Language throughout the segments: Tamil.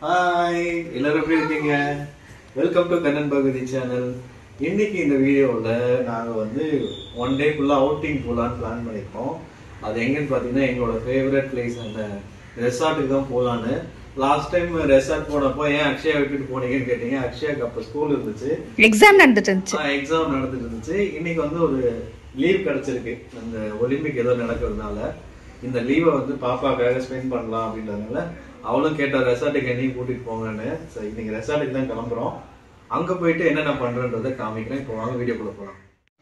ஹாய் எல்லாரும் எப்படி இருக்கீங்க welcome to Kannan Bhagavathi channel இன்னைக்கு இந்த வீடியோவில் நாங்கள் வந்து ஒன் டே ஃபுல்லாக அவுட்டிங் போகலான்னு பிளான் பண்ணியிருக்கோம் அது எங்கன்னு பார்த்தீங்கன்னா எங்களோட ஃபேவரட் பிளேஸ் அந்த ரெசார்ட்டுக்கு தான் போகலான்னு லாஸ்ட் டைம் ரெசார்ட் போனப்போ ஏன் அக்ஷயா விட்டுட்டு போனீங்கன்னு கேட்டீங்க அக்ஷயாக்கு அப்போ ஸ்கூல் இருந்துச்சு எக்ஸாம் நடந்துட்டு இருந்துச்சு எக்ஸாம் நடந்துட்டு இருந்துச்சு இன்னைக்கு வந்து ஒரு லீவ் கிடைச்சிருக்கு அந்த ஒலிம்பிக் ஏதோ நடக்கிறதுனால இந்த லீவை வந்து பாப்பாக்காக ஸ்பெண்ட் பண்ணலாம் அப்படின்றதுனால அவளும் கேட்டா ரெசார்ட்டுக்கு என்னையும் கூட்டிட்டு போங்கன்னு சரி இன்னைக்கு ரெசார்ட்டுக்கு தான் கிளம்புறோம் அங்க போயிட்டு என்னென்ன பண்றேன்றதை காமிக்கிறேன் இப்போ வாங்க வீடியோக்குள்ள போலாம்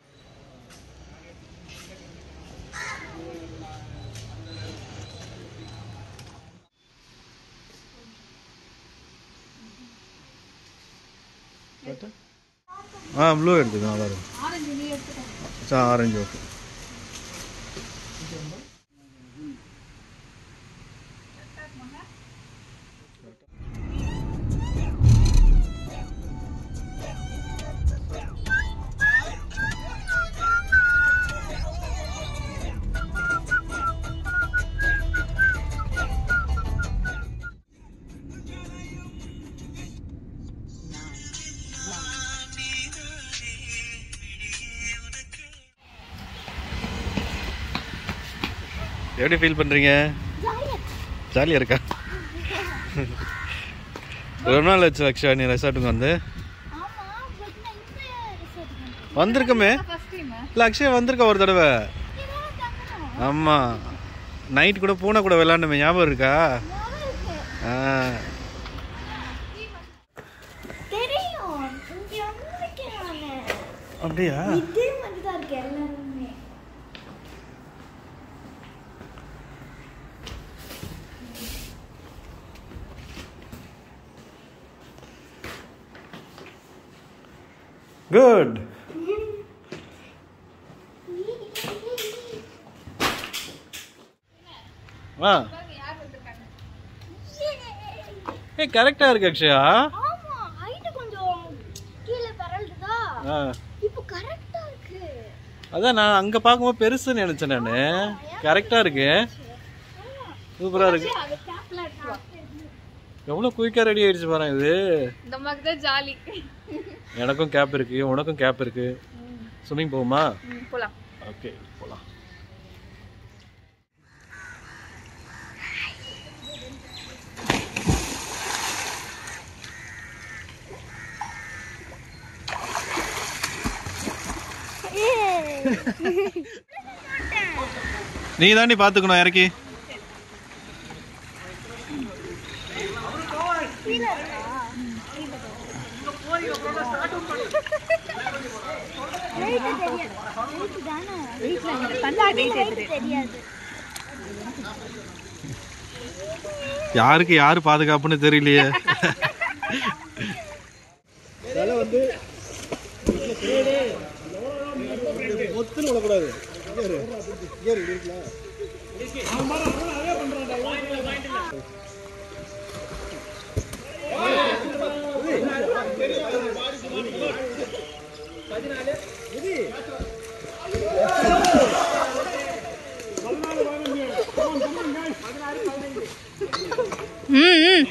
ஆ ப்ளூ எடுத்துக்கோ நல்லா இருக்கும் ஆரஞ்சு ஓகே எப்படி ஃபீல் பண்றீங்க ஜாலியா இருக்கா ரொம்ப நாள் ஆச்சு அக்ஷயா நீ ரெசார்ட்டுக்கு வந்து வந்திருக்கமே இல்ல அக்ஷயா வந்திருக்க ஒரு தடவை ஆமா நைட் கூட பூனை கூட விளையாண்டுமே ஞாபகம் இருக்கா ஆ தெரியும் இங்க வந்திருக்கேன் நானு அப்படியா இதே மாதிரி தான் இருக்கு எல்லாருமே குட் வா ஏ கரெக்டா இருக்கு அக்ஷயா ஆமா ஹைட் கொஞ்சம் கீழே பரல்டுதா ஆ இப்போ கரெக்டா இருக்கு அதான் நான் அங்க பார்க்கும்போது பெருசுன்னு நினைச்சேன் நானு கரெக்டா இருக்கு சூப்பரா இருக்கு அது கேப்ல இருக்கு எவ்வளவு குயிக்கா ரெடி ஆயிடுச்சு பாருங்க இது இந்த மாதிரி தான் ஜாலி எனக்கும் கேப் இருக்கு உனக்கும் கேப் இருக்கு ஸ்விம்மிங் போகுமா போலாம் ஓகே போலாம் நீ தாண்டி பாத்துக்கணும் இறக்கி தெரியாது யாருக்கு யாரு பாதுகாப்புன்னு தெரியலையே ம் ம்.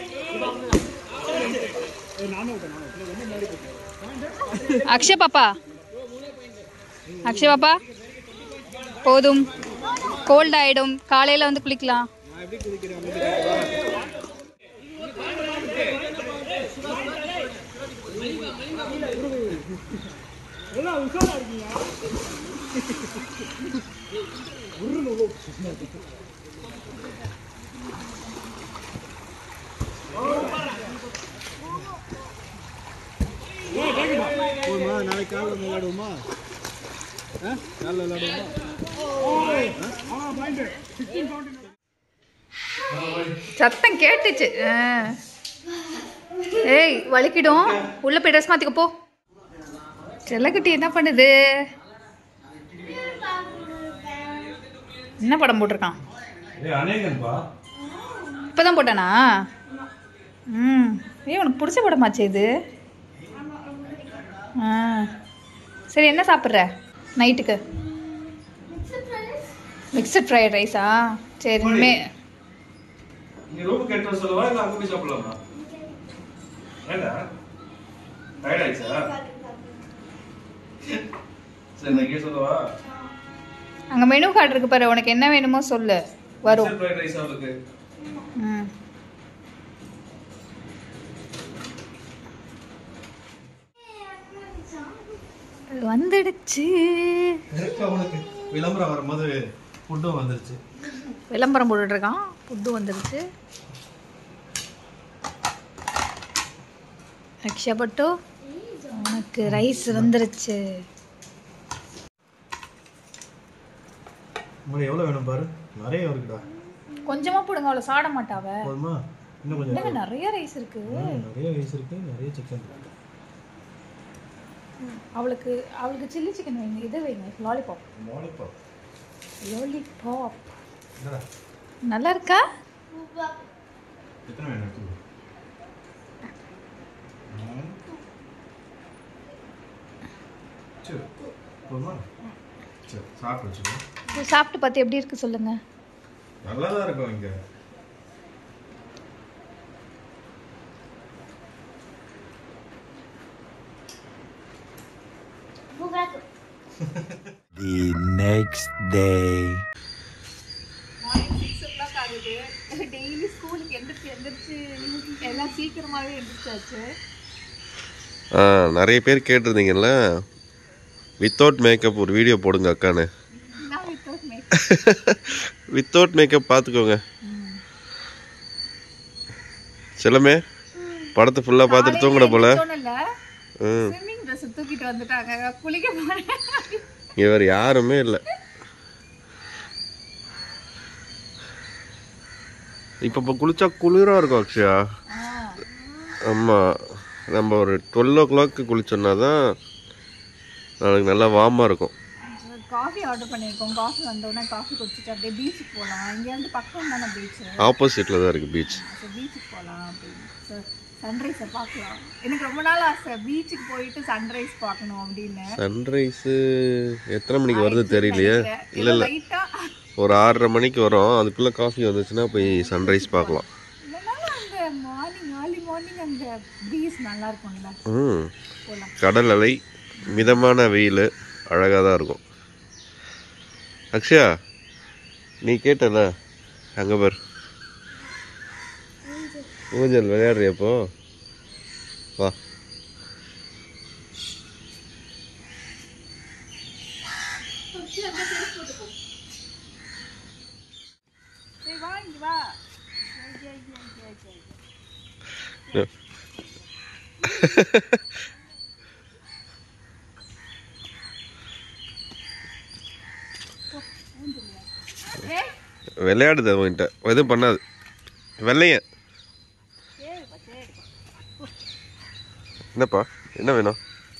அக்ஷய் பாப்பா அக்ஷய் பாப்பா போதும் கோல்ட் ஆயிடும் காலையில வந்து குளிக்கலாம் போதுமா நாளைக்கு காலைல விளையாடுவோமா காலைல விளையாடுவோமா சத்தம் கேட்டுச்சு ஆ. ஏய் வலிக்கிடும் உள்ள போய் ட்ரெஸ் மாத்திக்க போ செல்லக்குட்டி என்ன பண்ணுது என்ன படம் போட்டிருக்கான் ஏய் அநேகன்பா இப்பதான் போட்டானா ம் ஏய் உனக்கு பிடிச்ச படமாச்சே இது ஆ சரி என்ன சாப்பிட்ற நைட்டுக்கு மிக்சட் ஃப்ரைட் ரைஸா சரி இனிமே இங்க ரூமுக்கு எடுத்து வர சொல்லவா இல்ல அங்க போய் சாப்பிடலாமா ஏண்டா டயர்ட் ஆயிடுச்சா சரி நான் இங்கே சொல்லவா அங்கே மெனு கார்டு இருக்கு பாரு உனக்கு என்ன வேணுமோ சொல்லு வரும் ஃப்ரைட் ரைஸ் அவளுக்கு ம் வந்துடுச்சு கரெக்டா உனக்கு விளம்பரம் வரும்போது ஃபுட்டும் வந்துருச்சு விளம்பரம் போட்டுட்டு இருக்கான் ஃபுட்டு வந்துடுச்சு ரக்ஷா பட்டு உனக்கு ரைஸ் வந்துருச்சு உங்களுக்கு எவ்வளவு வேணும் பாரு நிறைய இருக்குடா கொஞ்சமா போடுங்க அவளை சாட மாட்டாவ போதுமா இன்னும் கொஞ்சம் என்னங்க நிறைய ரைஸ் இருக்கு ம், நிறைய ரைஸ் இருக்கு நிறைய சிக்கன் இருக்கு அவளுக்கு அவளுக்கு சில்லி சிக்கன் வைங்க இது வைங்க லாலிபாப் லாலிபாப் லாலிபாப் என்னடா நல்லா இருக்கா எத்தனை வேணும் எடுத்துக்கோ ம். சரி போதுமா சரி சாப்பிட்டு வச்சுக்கோ இது சாப்பிட்டு பார்த்து எப்படி இருக்கு சொல்லுங்க நல்லா தான் இருக்கும் இங்க The next day. Morning six o'clock ஆகுது டெய்லி ஸ்கூலுக்கு எந்திரிச்சு எந்திரிச்சு எல்லாம் சீக்கிரமாகவே எந்திரிச்சாச்சு ஆ நிறைய பேர் கேட்டிருந்தீங்கல்ல வித்தவுட் மேக்கப் ஒரு வீடியோ போடுங்க அக்கான்னு நான் வித்தவுட் மேக் வித்தவுட் மேக்கப் பார்த்துக்கோங்க செல்லமே படத்தை ஃபுல்லாக பார்த்துட்டு தூங்குன போல சொன்னல ம் ஸ்விம்மிங் ட்ரெஸ் தூக்கிட்டு வந்துட்டாங்க குளிக்க போனேன் இங்கே வேறு யாருமே இல்லை இப்போ இப்போ குளிச்சா குளிராக இருக்கும் அக்ஷயா ஆமாம் நம்ம ஒரு டுவெல் ஓ கிளாக்கு குளிச்சோன்னா தான் நாளைக்கு நல்லா வார்மாக இருக்கும் காஃபி ஆர்டர் பண்ணியிருக்கோம் காஃபி வந்தோடனே காஃபி குடிச்சிட்டு அப்படியே பீச்சுக்கு போகலாம் இங்கேருந்து பக்கம் தானே பீச்சு ஆப்போசிட்டில் தான் இருக்குது பீச் ஸோ பீச்சுக்கு போகலாம் அப்படின்னு ஸோ சன்ரைஸை பார்க்கலாம் எனக்கு ரொம்ப நாள் ஆசை பீச்சுக்கு போயிட்டு சன்ரைஸ் பார்க்கணும் அப்படின்னு சன்ரைஸு எத்தனை மணிக்கு வருது தெரியலையே இல்லை இல்லை லைட்டாக ஒரு ஆறரை மணிக்கு வரும் அதுக்குள்ளே காஃபி வந்துச்சுன்னா போய் சன்ரைஸ் பார்க்கலாம் இல்லைனாலும் அந்த மார்னிங் ஏர்லி மார்னிங் அந்த ப்ரீஸ் நல்லா இருக்கும்ல ம் போகலாம் கடல் அலை மிதமான வெயில் அழகாக தான் இருக்கும் அக்ஷயா நீ கேட்டல அங்கே பார் ஊஞ்சல் விளையாடுறியப்போ வா சரி வா இங்க வா ஏய் விளையாடுது அவன்கிட்ட எதுவும் பண்ணாது வெள்ளையன் சரிப்பா சரிப்பா என்னப்பா என்ன வேணும்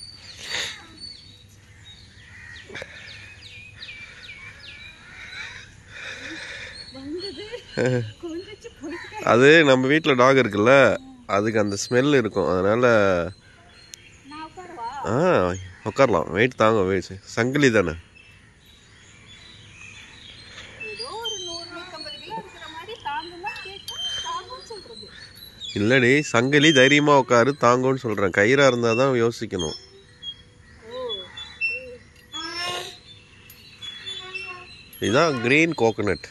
கொஞ்சிச்சு போயிட்டு அது நம்ம வீட்டில் டாக் இருக்குல்ல அதுக்கு அந்த ஸ்மெல் இருக்கும் அதனால நான் உட்காரவா ஆ உட்காரலாம் வெயிட் தாங்க வெயிட் சங்கிலி தானே ஏதோ ஒரு நூறு நூற்றம்பது கிலோ இருக்கிற மாதிரி தாங்குன்னா கேட்கும் தாங்கும்னு சொல்றது இல்லடி சங்கிலி தைரியமாக உட்காரு தாங்கும்னு சொல்கிறேன் கயிறாக இருந்தால் தான் யோசிக்கணும் இதுதான் கிரீன் கோகனட்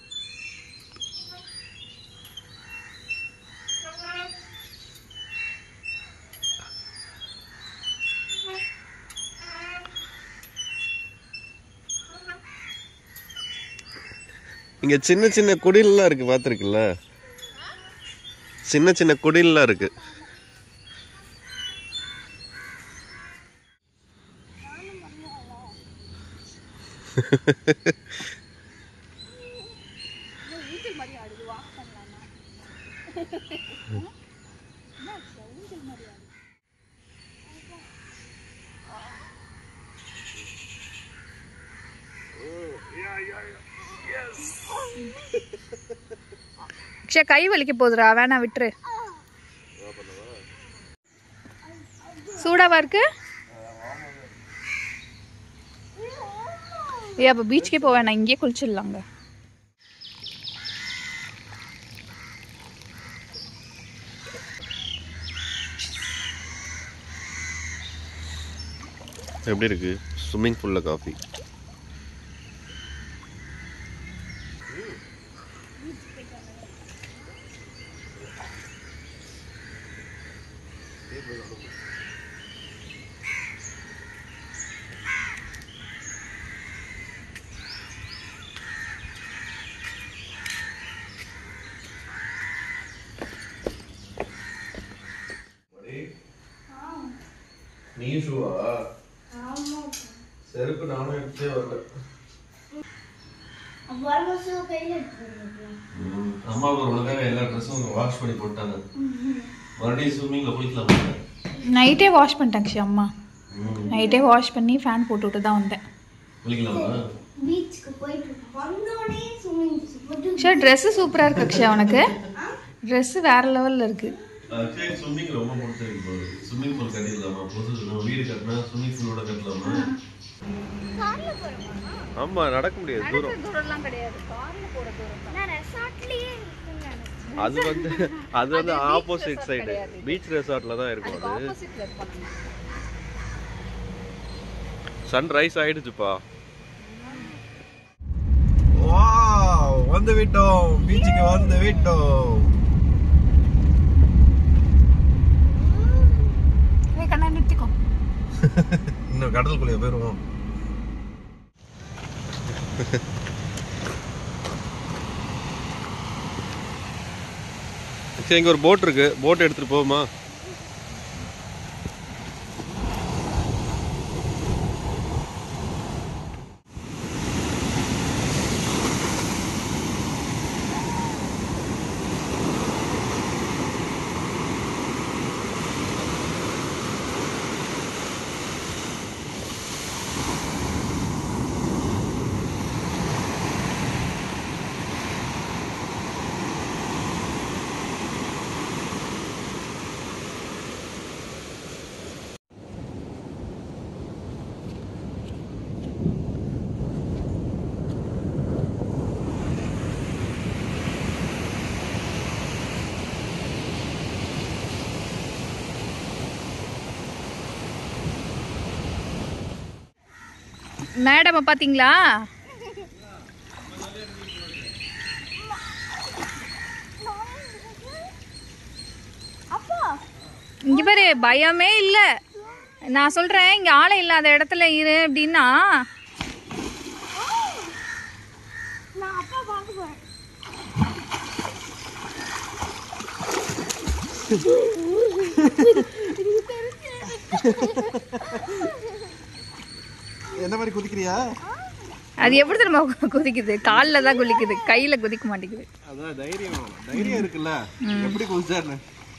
இங்க சின்ன சின்ன குடில்லாம் இருக்கு பார்த்துருக்குல்ல சின்ன சின்ன குடில்லாம் இருக்கு ஊஞ்சல் மாதிரி ஆடுது வாக் பண்ணலாமா ஊஞ்சல் மாதிரி ஆடுது அக்ஷயா கை வலிக்க போகுதுடா வேணா விட்டுரு சூடாவா இருக்கு ஏ அப்போ பீச்சுக்கே போக வேணாம் இங்கேயே குளிச்சிடலாங்க எப்படி இருக்கு ஸ்விம்மிங் பூலில் காஃபி நீ ஷூவா செருப்பு நானும் எடுத்தே வரல வரும்போது கையில் எடுத்துருக்கேன் அம்மா ஒரு ஒழுங்காக எல்லா ட்ரெஸ்ஸும் வாஷ் பண்ணி போட்டாங்க மறுபடியும் ஸ்விம்மிங்கில் குளிக்கலாமா நைட்டே வாஷ் பண்ணிட்டேன் அக்ஷய் அம்மா நைட்டே வாஷ் பண்ணி ஃபேன் போட்டு விட்டு தான் வந்தேன் குளிக்கலாமா பீச்சுக்கு போயிட்டு வந்தோடனே ஸ்விம்மிங் போட்டு அக்ஷய் ட்ரெஸ்ஸு சூப்பராக இருக்கு அக்ஷய் உனக்கு ட்ரெஸ்ஸு வேற லெவலில் இருக்கு ஆக்சுவலி ஸ்விம்மிங் ரொம்ப பிடிச்சிருக்கு இப்போ ஸ்விம்மிங் பூல் கட்டிடலாமா புதுசு நம்ம வீடு கட்டினா ஸ்விம்மிங் பூலோட கட்டலாமா கார்ல போறோமா ஆமா நடக்க முடியாது தூரம் தூரம்லாம் கிடையாது காரில் போகிற தூரம் நான் ரெசார்ட்லயே இருக்குன்னு நினைச்சேன் அது வந்து அது வந்து ஆப்போசிட் சைடு பீச் ரெசார்ட்ல தான் இருக்கும் அது ஆப்போசிட்டில் இருப்பாங்க சன்ரைஸ் ஆயிடுச்சுப்பா வந்து விட்டோம் பீச்சுக்கு வந்து விட்டோம் ஏய் கண்ணா நிறுத்திக்கோ இன்னும் கடலுக்குள்ளே போயிருவோம் சரி இங்க ஒரு போட் இருக்கு போட் எடுத்துட்டு போகுமா மேடம் பார்த்தீங்களா அப்பா இங்க பாரு பயமே இல்லை நான் சொல்றேன் இங்க ஆளை இல்லாத இடத்துல இரு அப்படின்னா நான் அப்பா பார்க்க போறேன் என்ன மாதிரி குதிக்கிறியா அது எப்படி தெரியுமா கு- குதிக்குது காலில் தான் குதிக்குது கையில குதிக்க மாட்டேங்குது அதான் தைரியம் வேணும். தைரியம் இருக்குல்ல எப்படி குதிச்சாருன்னு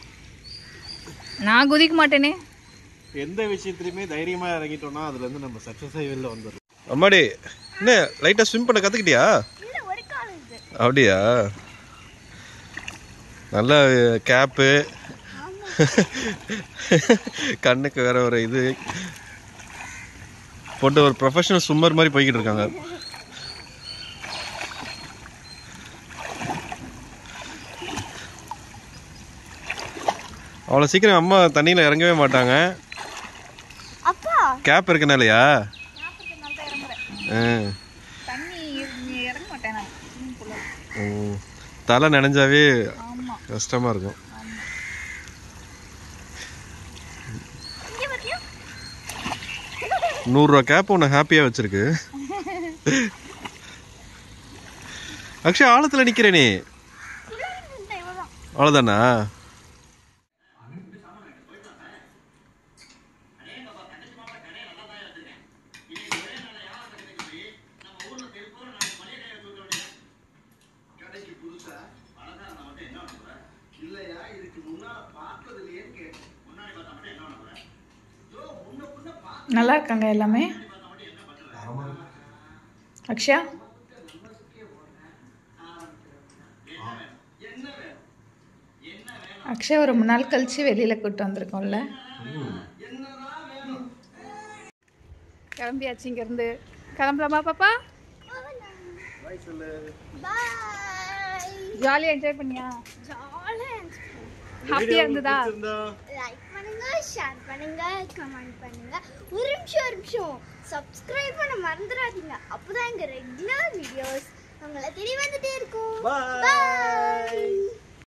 நான் குதிக்க மாட்டேனே எந்த விஷயத்துலயுமே தைரியமா இறங்கிட்டோம்னா அதுல இருந்து நம்ம சக்சஸ் ஆகி வெளில வந்துடலாம் அம்மாடி என்ன லைட்டா ஸ்விம் பண்ண கத்துக்கிட்டியா இல்ல ஒரு கால் இது அப்படியா நல்ல கேப்பு கண்ணுக்கு வேற ஒரு இது போட்டு ஒரு ப்ரொஃபஷனல் ஸ்விம்மர் மாதிரி போய்கிட்டு இருக்காங்க அவ்வளோ சீக்கிரம் அம்மா தண்ணியில் இறங்கவே மாட்டாங்க அப்பா கேப் இருக்கனாலயா ஆ தண்ணி இறங்க மாட்டேன் நான் ம். தலை நனைஞ்சாவே ஆமா கஷ்டமா இருக்கும் இங்க பாத்தியா நூறுரூவா கேப் உன்னை ஹாப்பியாக வச்சிருக்கு அக்ஷய் ஆழத்தில் நிற்கிற நீ இந்த இவதான் அவ்வளோதானா நல்லா இருக்காங்க எல்லாமே அக்ஷயா அக்ஷயா ஒரு மூணு நாள் கழிச்சு வெளியில கூட்டு வந்திருக்கோம்ல கிளம்பியாச்சு இங்க இருந்து கிளம்பலாமா பாப்பா பாய் ஜாலியா என்ஜாய் பண்ணியா ஜாலியா ஹாப்பியா இருந்ததா லைக் பண்ணுங்க ஷேர் பண்ணுங்க பண்ணுங்க கமெண்ட் பண்ணுங்க ஒரு நிமிஷம் ஒரு நிமிஷம் சப்ஸ்கிரைப் பண்ண மறந்துடாதீங்க அப்போதான் எங்க ரெகுலர் வீடியோஸ் உங்களை தேடி வந்துட்டே இருக்கும் Bye. Bye.